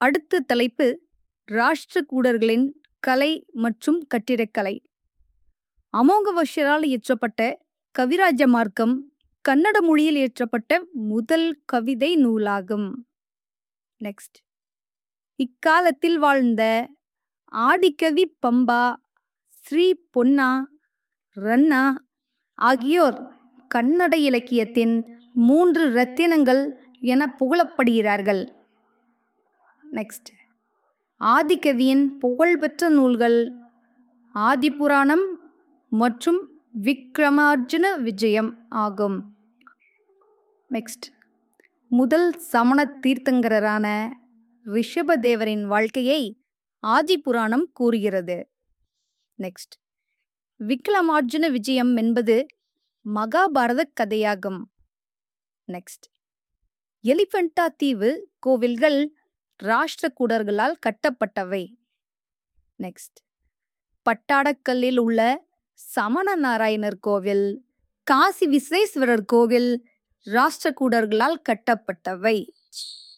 அடுத்த தலைப்பு ராஷ்டிரகூடர்களின் கலை மற்றும் கட்டிடக்கலை அமோகவர்ஷரால் இயற்றப்பட்ட கவிராஜ மார்க்கம் கன்னட மொழியில் இயற்றப்பட்ட முதல் கவிதை நூலாகும் நெக்ஸ்ட் இக்காலத்தில் வாழ்ந்த ஆதிக்கவி பம்பா ஸ்ரீ பொன்னா ரன்னா ஆகியோர் கன்னட இலக்கியத்தின் மூன்று ரத்தினங்கள் என புகழப்படுகிறார்கள் நெக்ஸ்ட் ஆதிக்கவியின் புகழ்பெற்ற நூல்கள் ஆதிபுராணம் மற்றும் விக்ரமார்ஜுன விஜயம் ஆகும் நெக்ஸ்ட் முதல் சமண தீர்த்தங்கரரான ரிஷபதேவரின் வாழ்க்கையை ஆதிபுராணம் கூறுகிறது நெக்ஸ்ட் விக்ரமார்ஜுன விஜயம் என்பது மகாபாரத கதையாகும் நெக்ஸ்ட் எலிபெண்டா தீவு கோவில்கள் ராஷ்டிரகூடர்களால் கட்டப்பட்டவை நெக்ஸ்ட் பட்டாடக்கல்லில் உள்ள சமண நாராயணர் கோவில் காசி விஸ்வேஸ்வரர் கோவில் ராஷ்டிரகூடர்களால் கட்டப்பட்டவை